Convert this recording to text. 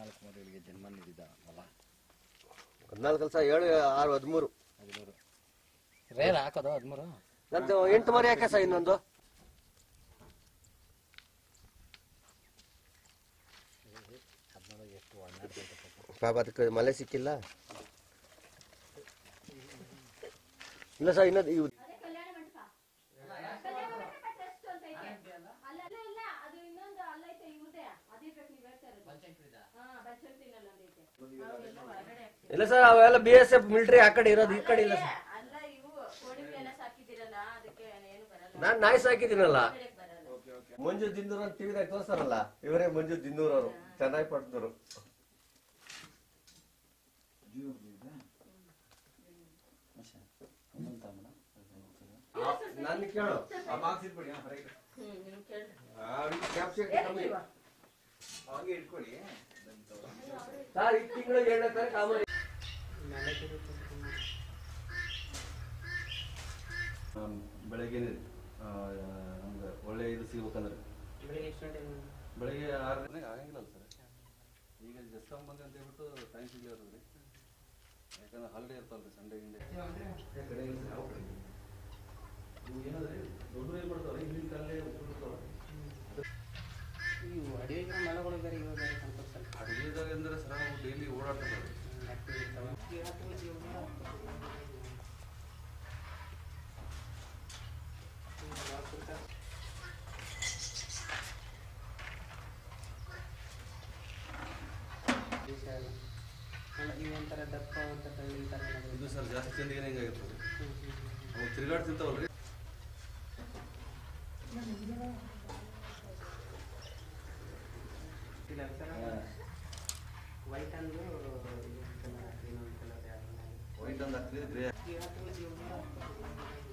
ಹದಿನಾಲ್ಕು ಮರಿಗಳಿಗೆ ಜನ್ಮ ನೀಡಿದ ಹೊಲ ಹದಿನಾಲ್ಕು ಕೆಲಸ ಏಳು ಆರು ಹದಿಮೂರು ಹದಿಮೂರು ರೇರ್ ಹಾಕೋದು ಹದಿಮೂರು ನಂದು ಎಂಟು ಮರಿ ಯಾಕೆ ಸರ್ ಇನ್ನೊಂದು ಹದಿನೇಳು ಎಷ್ಟು ಹನ್ನೆರಡು ಗಂಟೆ ಪಾಪ. ಪಾಪ ಅದಕ್ಕೆ ಮಳೆ ಸಿಕ್ಕಿಲ್ಲ ಇಲ್ಲ ಸರ್ ಇನ್ನೊಂದು ಇವು ಅದೇ ಕಲ್ಯಾಣ ಮಂಟಪ ಕಲ್ಯಾಣ ಮಂಟಪ ಟ್ರಸ್ಟ್ ಅಂತ ಐತೆ ಅಲ್ಲ ಅಲ್ಲ ಇಲ್ಲ ಅದು ಇನ್ನೊಂದು ಅಲ್ಲೈತೆ ಇವ್ರದೇ ಅದಿರ್ಬೇಕು ನೀವ್ ಹೇಳ್ತಾ ಇರೋದು ಹಾ ಬಚ್ಚಂತಿನಲ್ಲಿ ಒಂದೈತೆ ಅವೆಲ್ಲ ಹೊರಗಡೆ ಹಾಕ್ತೀವಿ. ಇಲ್ಲ ಸರ್ ಅವೆಲ್ಲ ಬಿ ಎಸ್ ಎಫ್ ಮಿಲಿಟರಿ ಆ ಕಡೆ ಇರೋದು ಈ ಕಡೆ ಇಲ್ಲ ಸರ್ ಅಲ್ಲ ಇವು ಕೋಳಿಗಳೆಲ್ಲ ಸಾಕಿದಿರಲ್ಲ ಅದಕ್ಕೆ ಏನು ಬರಲ್ಲ ನಾನ್ ನಾಯಿ ಸಾಕಿದ್ದೀನಲ್ಲ ಹೊರಗಡೆಗ್ ಬರಲ್ಲ ಮಂಜು ದಿಂದೂರ್ ಅಂತ ಟಿವಿದಾಗ ತೋರ್ಸಾರಲ್ಲ ಇವರೇ ಮಂಜು ದಿಂದೂರ್ ಅವರು ಚೆನ್ನಾಗಿ ಪಡ್ತರು ನನ್ನ ಕೇಳು ಹ್ಮ್ ನಿಮ್ ಕೇಳ್ರಿ ಸರ್ ಈ ತಿಂಗಳು ಎರಡನೇ ತಾರೀಕು ಕಾಮರಿ ಬೆಳಗ್ಗೆ ನಮ್ಗೆ ಒಳ್ಳೆ ಇದು ಸಿಗ್ಬೇಕಂದ್ರೆ ಬೆಳಗ್ಗೆ ಆರು ಗಂಟೆಗೆ ಆಗಂಗಿಲ್ಲ ಸರ್ ಈಗ ಜಸ್ಟ್ ಬಂದೆ ಅಂತ ಹೇಳ್ಬಿಟ್ಟು ಟೈಮ್ ಸಿಗ್ಲಿಲ್ಲ ರೀ ಯಾಕಂದ್ರೆ ಹಾಲಿಡೇ ಇರ್ತಾವಲ್ಲ ರೀ ಸಂಡೇ ಗಿಂಡೆ ಕಡೆ ಇಲ್ಲ sir, ಯಾವ ಕಡೆ ಇವು ಏನಂದ್ರೆ ದೊಡ್ಡ ಏನು ಮಾಡ್ತಾವೆ ಹಿಂದಿನ ಕಾಲೇ ಉಳ್ದಿರ್ತಾವ ಅಡುಗೆದಾಗ ಅಂದ್ರೆ ಸರ್ ನಾವು ಡೈಲಿ ಓಡಾಡ್ತಾರೆ ಇದು ಸರ್ ಜಾಸ್ತಿ ಜನರಿಗೆ ಹೆಂಗಾಗಿರ್ತದೆ ಅವು ತಿರುಗಾಡ್ ತಿಂತಾವಲ್ರಿ ವೈಟ್ ಅಂದು ವೈಟ್ ಅಂತ ಹಾಕ್ತಿದ್ರೆ ಗ್ರೇ ಇವತ್ತು ಜೀವನ